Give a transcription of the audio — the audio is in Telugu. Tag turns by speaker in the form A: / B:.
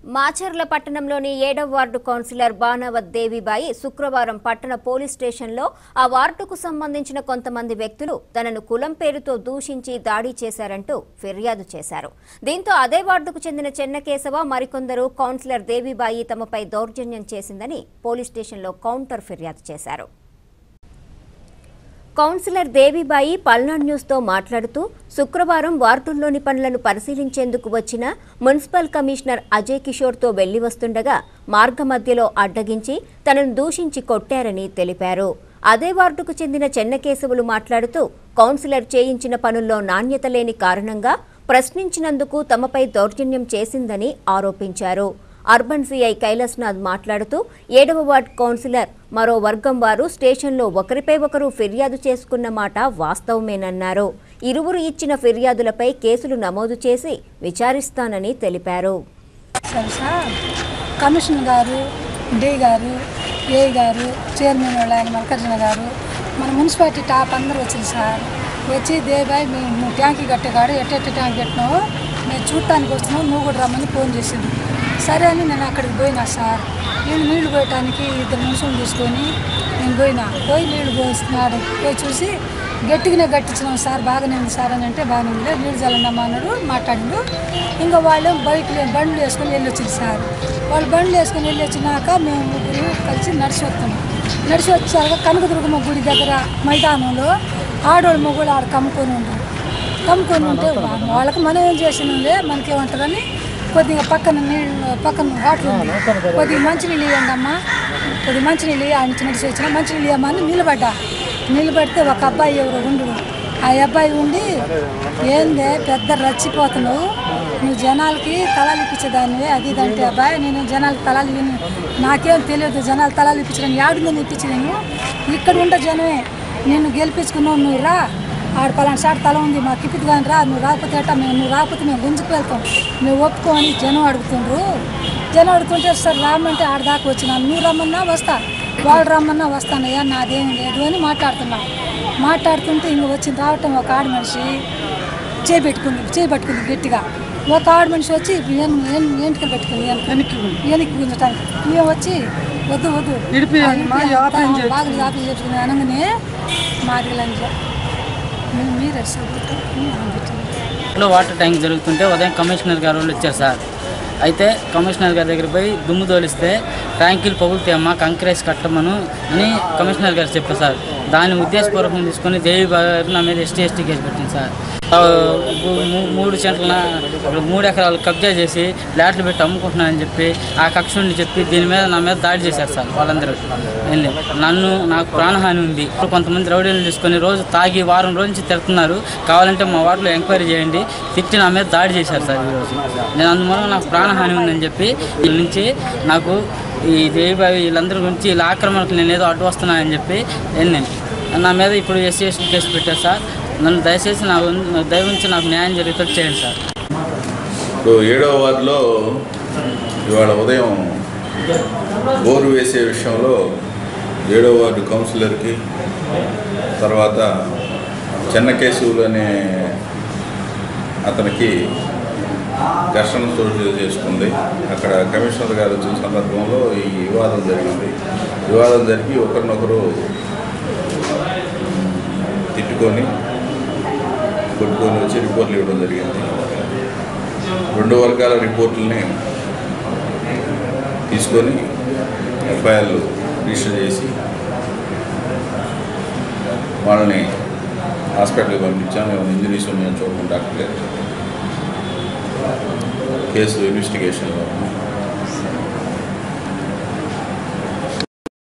A: మాచర్ల పట్టణంలోని ఏడవ వార్డు కౌన్సిలర్ బానావత్ దేవిబాయి శుక్రవారం పట్టణ పోలీస్ స్టేషన్లో ఆ వార్డుకు సంబంధించిన కొంతమంది వ్యక్తులు తనను కులం పేరుతో దూషించి దాడి చేశారంటూ ఫిర్యాదు చేశారు దీంతో అదే వార్డుకు చెందిన చెన్నకేశవ మరికొందరు కౌన్సిలర్ దేవిబాయి తమపై దౌర్జన్యం చేసిందని పోలీస్ స్టేషన్లో కౌంటర్ ఫిర్యాదు చేశారు కౌన్సిలర్ దేవిబాయి పల్నాడు న్యూస్తో మాట్లాడుతూ శుక్రవారం వార్డుల్లోని పనులను పరిశీలించేందుకు వచ్చిన మున్సిపల్ కమిషనర్ అజయ్ కిషోర్తో వెళ్లి వస్తుండగా మార్గమధ్యలో అడ్డగించి తనను దూషించి కొట్టారని తెలిపారు అదే వార్డుకు చెందిన చెన్నకేశవులు మాట్లాడుతూ కౌన్సిలర్ చేయించిన పనుల్లో నాణ్యత లేని కారణంగా ప్రశ్నించినందుకు తమపై దౌర్జన్యం చేసిందని ఆరోపించారు అర్బన్ సిఐ కైలాస్నాథ్ మాట్లాడుతూ ఏడవ వార్డ్ కౌన్సిలర్ మరో వర్గం వారు స్టేషన్లో ఒకరిపై ఒకరు ఫిర్యాదు చేసుకున్న మాట వాస్తవమేనన్నారు ఇరువురు ఇచ్చిన ఫిర్యాదులపై కేసులు నమోదు చేసి విచారిస్తానని తెలిపారు
B: సరే సార్ కమిషనర్ గారు డి గారు ఏ గారు చైర్మన్ వాళ్ళు ఆయన మల్లికార్జున గారు మన మున్సిపాలిటీ టాప్ అందరూ వచ్చింది సార్ వచ్చి దేబాయ్ మేము ట్యాంకీ కట్టేకాడు ఎట్టెట్ట ట్యాంక్ కట్టినావు మేము చూడటానికి వస్తున్నాం నువ్వు కూడా రమ్మని ఫోన్ చేసింది సరే అని నేను అక్కడికి పోయినా సార్ నేను నీళ్లు పోయటానికి ఇద్దరు మనుషులు తీసుకొని నేను పోయినా పోయి నీళ్లు పోస్తున్నాడు పోయి చూసి గట్టిగానే గట్టించినాం సార్ బాగానే ఉంది సార్ అని అంటే బాగానే ఉంది నీళ్ళు చల్లండమ్మా అన్నాడు మాట్లాడిండు ఇంకా వాళ్ళు బైక్లు బండ్లు వేసుకొని వెళ్ళి వచ్చింది సార్ వాళ్ళు బండ్లు వేసుకొని వెళ్ళి వచ్చినాక మేము ముగ్గురు కలిసి నడిచి వస్తున్నాం నడిచి వచ్చాక కనకదుర్గమ్మ గుడి దగ్గర మైదానంలో ఆడోళ్ళు మొగ్గులు ఆడ కమ్ముకొని ఉన్నారు కమ్ముకొని ఉంటే వా- వాళ్ళకి మనం ఏం చేసినంలే మనకేమంటారని కొద్దిగా పక్కన నీళ్ళు పక్కన వాటర్ ఉంది కొద్దిగా మంచినీళ్ళు ఇవ్వండి అమ్మా కొద్దిగా మంచినీళ్ళు ఇయ్యి, ఆయన చిన్న వచ్చిన మంచినీళ్ళు ఇవ్వమని నిలబడ్డా నిలబడితే ఒక అబ్బాయి ఎవరు ఉండు ఆ అబ్బాయి ఉండి ఏందే పెద్ద రచ్చిపోతున్నావు నువ్వు జనాలకి తలాలు ఇప్పించేదానివే అది ఇది అంటే అబ్బాయి నేను జనాలకి తలాలు ఇవ్వను నాకేం తెలియదు జనాలు తలాలు ఇప్పించడం యాడుందని ఇప్పించి నేను ఇక్కడ ఉండే జనమే నిన్ను గెలిపించుకున్నావు నువ్వు రా ఆడ పలానా షాట్ తల ఉంది మాకు ఇప్పిది కానీ రా నువ్వు రాకపోతే ఎట్టా మేము నువ్వు రాకపోతే మేము గుంజుకు వెళ్తాం నువ్వు ఒప్పుకొని జనం అడుగుతుండ్రు జనం అడుగుతుంటే సార్ రామంటే ఆడ దాకా వచ్చినా నువ్వు రమ్మన్నా వస్తా వాళ్ళు రమ్మన్నా వస్తానయ్యా నాదేం లేదు అని మాట్లాడుతున్నా మాట్లాడుతుంటే ఇంక వచ్చి రావటం ఒక ఆడ మనిషి చేపెట్టుకుంది చేపట్టుకుంది గట్టిగా ఒక ఆడ మనిషి వచ్చి ఏం ఏం ఏంటికలు పెట్టుకుంది వెనక్కి వెనక్కి గుంజటానికి మేము వచ్చి వద్దు వద్దు బాగా ఆపి చెప్పుకుని అనగానే మాది లంజ మీరు మీరు
C: లో వాటర్ ట్యాంక్ జరుగుతుంటే ఉదయం కమిషనర్ గారు వాళ్ళు వచ్చారు సార్ అయితే కమిషనర్ గారి దగ్గర పోయి దుమ్ము తోలిస్తే ట్యాంకీలు పగులుతాయమ్మా కంకరేసి కట్టమను అని కమిషనర్ గారు చెప్పారు సార్ దాన్ని ఉద్దేశపూర్వకం తీసుకొని దేవి గారు నా మీద ఎస్టీ ఎస్టీ కేసు పెట్టింది సార్ ఆ, మూ- మూ- మూడు సెంట్ల ఇప్పుడు మూడు ఎకరాలు కబ్జా చేసి ఫ్లాట్లు పెట్టి అమ్ముకుంటున్నానని చెప్పి ఆ కక్షుడిని చెప్పి దీని మీద నా మీద దాడి చేశారు సార్ వాళ్ళందరూ ఏంది నన్ను నాకు ప్రాణహాని ఉంది ఇప్పుడు కొంతమంది రౌడీలు తీసుకొని రోజు తాగి వారం రోజు నుంచి తిడుతున్నారు కావాలంటే మా వార్డులో ఎంక్వైరీ చేయండి తిట్టి నా మీద దాడి చేశారు సార్ ఈరోజు నేను అందువల్ల నాకు ప్రాణహాని ఉందని చెప్పి వీళ్ళ నుంచి నాకు ఈ దేవిబాయి వీళ్ళందరి గురించి వీళ్ళ ఆక్రమణకు నేను ఏదో అడ్డు వస్తున్నానని చెప్పి వెళ్ళాను నా మీద ఇప్పుడు ఎస్సీ ఎస్టీ కేసు పెట్టారు సార్ నన్ను దయచేసి నా దయవుంచి నాకు న్యాయం జరిగేటట్టు చేయండి సార్
D: ఇప్పుడు ఏడవ వార్డులో ఇవాళ ఉదయం బోరు వేసే విషయంలో ఏడవ వార్డు కౌన్సిలర్కి తర్వాత చెన్నకేశవులు అనే అతనికి ఘర్షణ చోటు చేసుకుంది అక్కడ కమిషనర్ గారు వచ్చిన సందర్భంలో ఈ వివాదం జరిగింది వివాదం జరిగి ఒకరినొకరు తిట్టుకొని కొట్టుకొని వచ్చి రిపోర్ట్లు ఇవ్వడం జరిగింది రెండు వర్గాల రిపోర్టుల్ని తీసుకొని ఎఫ్ఐఆర్లు రిజిస్టర్ చేసి వాళ్ళని హాస్పిటల్కి పంపించాం ఏమైనా ఇంజరీస్ ఉన్నాయని చూడకుండా డాక్టర్ గారు కేసు ఇన్వెస్టిగేషన్లో ఉంది